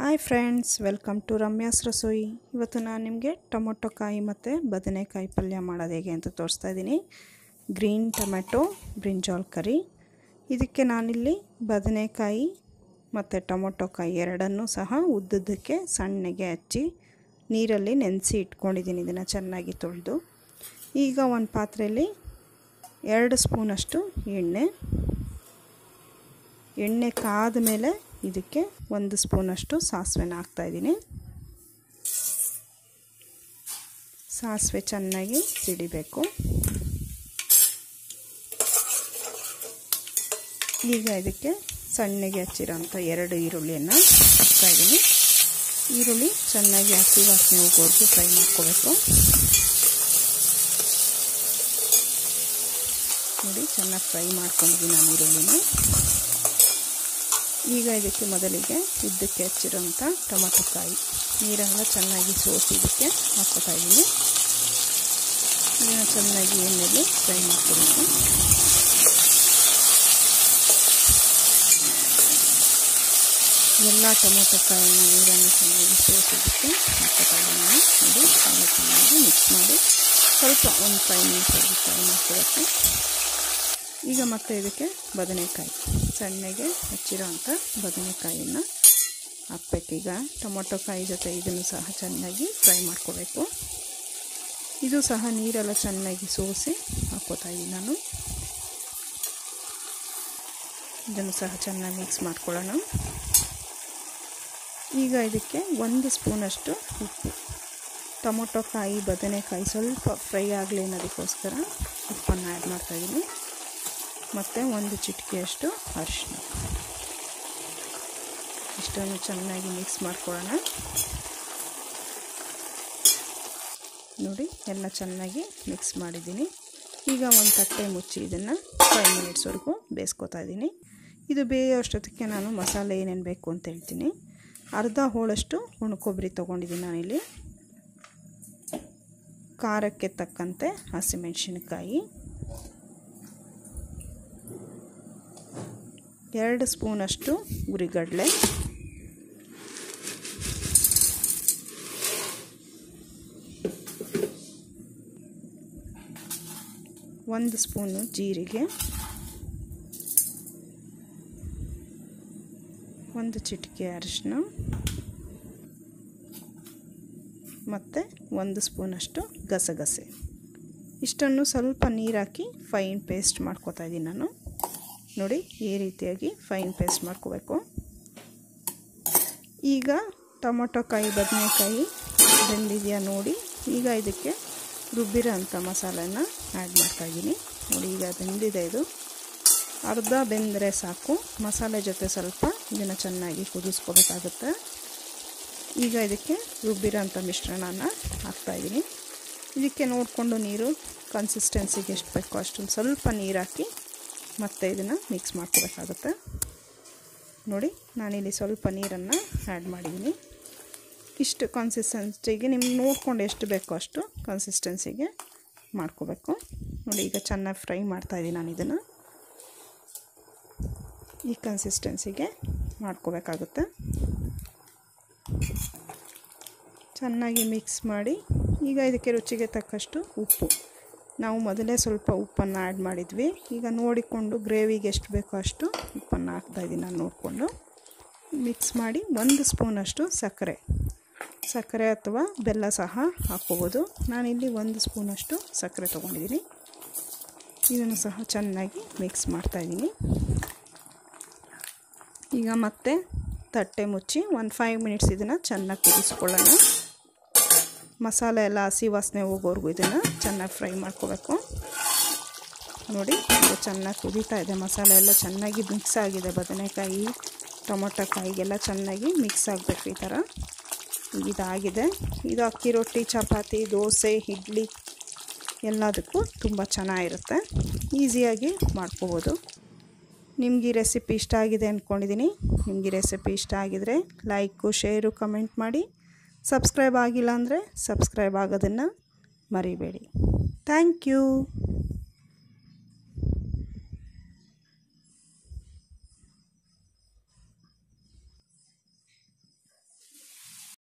hi friends welcome to Ramya's Rasoi ಇವತ್ತು ನಾನು ನಿಮಗೆ ಟೊಮೊಟೊ ಕಾಯಿ ಮತ್ತು ಬದನೆಕಾಯಿ ಪಲ್ಯ ಮಾಡೋದು ಹೇಗೆ ಅಂತ ತೋರಿಸ್ತಾ ಇದ್ದೀನಿ ಗ್ರೀನ್ ಟೊಮೆಟೊ ಬ್ರಿಂಜಾಲ್ ಕರಿ ಇದಕ್ಕೆ ನಾನಿಲ್ಲಿ ಬದನೆಕಾಯಿ ಮತ್ತು ಟೊಮೊಟೊ ಕಾಯಿ ಎರಡನ್ನೂ ಸಹ ಉದ್ದುದ್ದಕ್ಕೆ ಸಣ್ಣಗೆ ಹಚ್ಚಿ ನೀರಲ್ಲಿ ನೆನೆಸಿ ಇಟ್ಕೊಂಡಿದ್ದೀನಿ ಇದನ್ನು ಚೆನ್ನಾಗಿ ತೊಳೆದು ಈಗ ಒಂದು ಪಾತ್ರೆಯಲ್ಲಿ ಎರಡು ಸ್ಪೂನಷ್ಟು ಎಣ್ಣೆ ಎಣ್ಣೆ ಕಾದ ಮೇಲೆ ಇದಕ್ಕೆ ಒಂದು ಸ್ಪೂನಷ್ಟು ಸಾಸಿವೆನ ಹಾಕ್ತಾಯಿದ್ದೀನಿ ಸಾಸಿವೆ ಚೆನ್ನಾಗಿ ಸಿಡಿಬೇಕು ಈಗ ಇದಕ್ಕೆ ಸಣ್ಣಗೆ ಹಚ್ಚಿರೋಂಥ ಎರಡು ಈರುಳ್ಳಿಯನ್ನು ಹಾಕ್ತಾಯಿದ್ದೀನಿ ಈರುಳ್ಳಿ ಚೆನ್ನಾಗಿ ಹಸಿ ವಾಸನೆ ಹೋಗೋವರೆಗೂ ಫ್ರೈ ಮಾಡ್ಕೋಬೇಕು ನೋಡಿ ಚೆನ್ನಾಗಿ ಫ್ರೈ ಮಾಡ್ಕೊಂಡಿದ್ದೀನಿ ನಾನು ಈರುಳ್ಳಿನ ಈಗ ಇದಕ್ಕೆ ಮೊದಲಿಗೆ ಉದ್ದಕ್ಕೆ ಹಚ್ಚಿರೋಂಥ ಟೊಮೊಟೊ ಕಾಯಿ ನೀರೆಲ್ಲ ಚೆನ್ನಾಗಿ ಸೋಸಿ ಇದಕ್ಕೆ ಹಾಕ್ಕೋತಾ ಇದ್ದೀನಿ ಇದನ್ನು ಚೆನ್ನಾಗಿ ಎಣ್ಣೆಗೆ ಫ್ರೈ ಮಾಡ್ಕೊಬೇಕು ಎಲ್ಲ ಟೊಮೊಟೊ ಕಾಯಿನ ನೀರನ್ನು ಚೆನ್ನಾಗಿ ಸೋಸಿದ್ದಕ್ಕೆ ಹಾಕ್ಕೋತಾ ಇದ್ದೀನಿ ನೋಡಿ ಎಲ್ಲ ಚೆನ್ನಾಗಿ ಮಿಕ್ಸ್ ಮಾಡಿ ಸ್ವಲ್ಪ ಒಂದು ಫೈವ್ ಮಿನಿಟ್ಸ್ ಫ್ರೈ ಮಾಡ್ಕೋಬೇಕು ಈಗ ಮತ್ತೆ ಇದಕ್ಕೆ ಬದನೆಕಾಯಿ ಸಣ್ಣಗೆ ಹಚ್ಚಿರೋ ಅಂಥ ಬದನೆಕಾಯಿನ ಹಾಕ್ಬೇಕೀಗ ಟೊಮೊಟೊ ಕಾಯಿ ಜೊತೆ ಇದನ್ನು ಸಹ ಚೆನ್ನಾಗಿ ಫ್ರೈ ಮಾಡ್ಕೋಬೇಕು ಇದು ಸಹ ನೀರೆಲ್ಲ ಚೆನ್ನಾಗಿ ಸೋಸಿ ಹಾಕ್ಕೋತಾ ಇದ್ದೀನಿ ನಾನು ಇದನ್ನು ಸಹ ಚೆನ್ನಾಗಿ ಮಿಕ್ಸ್ ಮಾಡ್ಕೊಳ್ಳೋಣ ಈಗ ಇದಕ್ಕೆ ಒಂದು ಸ್ಪೂನಷ್ಟು ಉಪ್ಪು ಟೊಮೊಟೊ ಕಾಯಿ ಬದನೆಕಾಯಿ ಸ್ವಲ್ಪ ಫ್ರೈ ಆಗಲಿ ಅನ್ನೋದಕ್ಕೋಸ್ಕರ ಉಪ್ಪನ್ನು ಆ್ಯಡ್ ಮಾಡ್ತಾಯಿದ್ದೀನಿ ಮತ್ತು ಒಂದು ಚಿಟಿಕೆಯಷ್ಟು ಅರಿಶಿನ ಇಷ್ಟನ್ನು ಚೆನ್ನಾಗಿ ಮಿಕ್ಸ್ ಮಾಡ್ಕೊಳ್ಳೋಣ ನೋಡಿ ಎಲ್ಲ ಚೆನ್ನಾಗಿ ಮಿಕ್ಸ್ ಮಾಡಿದ್ದೀನಿ ಈಗ ಒಂದು ತಟ್ಟೆ ಮುಚ್ಚಿ ಇದನ್ನು ಫೈವ್ ಮಿನಿಟ್ಸ್ವರೆಗೂ ಬೇಯಿಸ್ಕೊತಾ ಇದ್ದೀನಿ ಇದು ಬೇಯೋ ಅಷ್ಟೊತ್ತಿಗೆ ನಾನು ಮಸಾಲೆ ಏನೇನು ಬೇಕು ಅಂತ ಹೇಳ್ತೀನಿ ಅರ್ಧ ಹೋಳಷ್ಟು ಒಣಕೊಬ್ಬರಿ ತೊಗೊಂಡಿದ್ದೀನಿ ನಾನಿಲ್ಲಿ ಖಾರಕ್ಕೆ ತಕ್ಕಂತೆ ಹಸಿಮೆಣಸಿನಕಾಯಿ ಎರಡು ಸ್ಪೂನಷ್ಟು ಉರಿಗಡಲೆ ಒಂದು ಸ್ಪೂನು ಜೀರಿಗೆ ಒಂದು ಚಿಟಿಕೆ ಅರಿಶಿನ ಮತ್ತು ಒಂದು ಸ್ಪೂನಷ್ಟು ಗಸಗಸೆ ಇಷ್ಟನ್ನು ಸ್ವಲ್ಪ ನೀರು ಹಾಕಿ ಫೈನ್ ಪೇಸ್ಟ್ ಮಾಡ್ಕೊತಾ ಇದ್ದೀನಿ ನಾನು ನೋಡಿ ಈ ರೀತಿಯಾಗಿ ಫೈನ್ ಪೇಸ್ಟ್ ಮಾಡ್ಕೋಬೇಕು ಈಗ ಟೊಮೊಟೊ ಕಾಯಿ ಬದನೆಕಾಯಿ ಬೆಂದಿದೆಯಾ ನೋಡಿ ಈಗ ಇದಕ್ಕೆ ರುಬ್ಬಿರೋ ಅಂಥ ಮಸಾಲೆನ ಆ್ಯಡ್ ಮಾಡ್ತಾಯಿದ್ದೀನಿ ನೋಡಿ ಈಗ ಬೆಂದಿದೆ ಇದು ಅರ್ಧ ಬೆಂದರೆ ಸಾಕು ಮಸಾಲೆ ಜೊತೆ ಸ್ವಲ್ಪ ಇದನ್ನು ಚೆನ್ನಾಗಿ ಕುದಿಸ್ಕೋಬೇಕಾಗುತ್ತೆ ಈಗ ಇದಕ್ಕೆ ರುಬ್ಬಿರೋ ಅಂಥ ಮಿಶ್ರಣನ ಹಾಕ್ತಾಯಿದ್ದೀನಿ ಇದಕ್ಕೆ ನೋಡಿಕೊಂಡು ನೀರು ಕನ್ಸಿಸ್ಟೆನ್ಸಿಗೆ ಎಷ್ಟು ಬೇಕೋ ಅಷ್ಟೊಂದು ಸ್ವಲ್ಪ ನೀರು ಹಾಕಿ ಮತ್ತು ಇದನ್ನು ಮಿಕ್ಸ್ ಮಾಡ್ಕೋಬೇಕಾಗುತ್ತೆ ನೋಡಿ ನಾನಿಲ್ಲಿ ಸ್ವಲ್ಪ ನೀರನ್ನು ಆ್ಯಡ್ ಮಾಡಿದ್ದೀನಿ ಇಷ್ಟು ಕನ್ಸಿಸ್ಟೆನ್ಸಿಗೆ ನಿಮ್ಗೆ ನೋಡ್ಕೊಂಡು ಎಷ್ಟು ಬೇಕೋ ಅಷ್ಟು ಕನ್ಸಿಸ್ಟೆನ್ಸಿಗೆ ಮಾಡ್ಕೋಬೇಕು ನೋಡಿ ಈಗ ಚೆನ್ನಾಗಿ ಫ್ರೈ ಮಾಡ್ತಾಯಿದ್ದೀನಿ ನಾನು ಇದನ್ನು ಈ ಕನ್ಸಿಸ್ಟೆನ್ಸಿಗೆ ಮಾಡ್ಕೋಬೇಕಾಗುತ್ತೆ ಚೆನ್ನಾಗಿ ಮಿಕ್ಸ್ ಮಾಡಿ ಈಗ ಇದಕ್ಕೆ ರುಚಿಗೆ ತಕ್ಕಷ್ಟು ಉಪ್ಪು ನಾವು ಮೊದಲೇ ಸ್ವಲ್ಪ ಉಪ್ಪನ್ನು ಆ್ಯಡ್ ಮಾಡಿದ್ವಿ ಈಗ ನೋಡಿಕೊಂಡು ಗ್ರೇವಿಗೆ ಎಷ್ಟು ಬೇಕೋ ಅಷ್ಟು ಉಪ್ಪನ್ನು ಹಾಕ್ತಾಯಿದ್ದೀನಿ ನಾನು ನೋಡಿಕೊಂಡು ಮಿಕ್ಸ್ ಮಾಡಿ ಒಂದು ಸ್ಪೂನಷ್ಟು ಸಕ್ಕರೆ ಸಕ್ಕರೆ ಅಥವಾ ಬೆಲ್ಲ ಸಹ ಹಾಕ್ಕೋಬೋದು ನಾನಿಲ್ಲಿ ಒಂದು ಸ್ಪೂನಷ್ಟು ಸಕ್ಕರೆ ತೊಗೊಂಡಿದ್ದೀನಿ ಇದನ್ನು ಸಹ ಚೆನ್ನಾಗಿ ಮಿಕ್ಸ್ ಮಾಡ್ತಾಯಿದ್ದೀನಿ ಈಗ ಮತ್ತೆ ತಟ್ಟೆ ಮುಚ್ಚಿ ಒಂದು ಫೈವ್ ಮಿನಿಟ್ಸ್ ಇದನ್ನು ಚೆನ್ನಾಗಿ ಕುದಿಸ್ಕೊಳ್ಳೋಣ ಮಸಾಲೆ ಎಲ್ಲ ಹಸಿ ವಾಸನೆ ಹೋಗೋವರೆಗೂ ಇದನ್ನು ಚೆನ್ನಾಗಿ ಫ್ರೈ ಮಾಡ್ಕೋಬೇಕು ನೋಡಿ ಇದು ಚೆನ್ನಾಗಿ ಕುದೀತಾ ಇದೆ ಮಸಾಲೆ ಎಲ್ಲ ಚೆನ್ನಾಗಿ ಮಿಕ್ಸ್ ಆಗಿದೆ ಬದನೆಕಾಯಿ ಟೊಮೊಟೊ ಕಾಯಿಗೆಲ್ಲ ಚೆನ್ನಾಗಿ ಮಿಕ್ಸ್ ಆಗಬೇಕು ಈ ಥರ ಇದಾಗಿದೆ ಇದು ಅಕ್ಕಿ ರೊಟ್ಟಿ ಚಪಾತಿ ದೋಸೆ ಇಡ್ಲಿ ಎಲ್ಲದಕ್ಕೂ ತುಂಬ ಚೆನ್ನಾಗಿರುತ್ತೆ ಈಸಿಯಾಗಿ ಮಾಡ್ಕೋಬೋದು ನಿಮ್ಗೆ ಈ ರೆಸಿಪಿ ಇಷ್ಟ ಆಗಿದೆ ಅಂದ್ಕೊಂಡಿದ್ದೀನಿ ನಿಮ್ಗೆ ಈ ರೆಸಿಪಿ ಇಷ್ಟ ಆಗಿದರೆ ಲೈಕು ಶೇರು ಕಮೆಂಟ್ ಮಾಡಿ ಸಬ್ಸ್ಕ್ರೈಬ್ ಆಗಿಲ್ಲ ಅಂದರೆ ಸಬ್ಸ್ಕ್ರೈಬ್ ಆಗೋದನ್ನು ಮರಿಬೇಡಿ ಥ್ಯಾಂಕ್ ಯು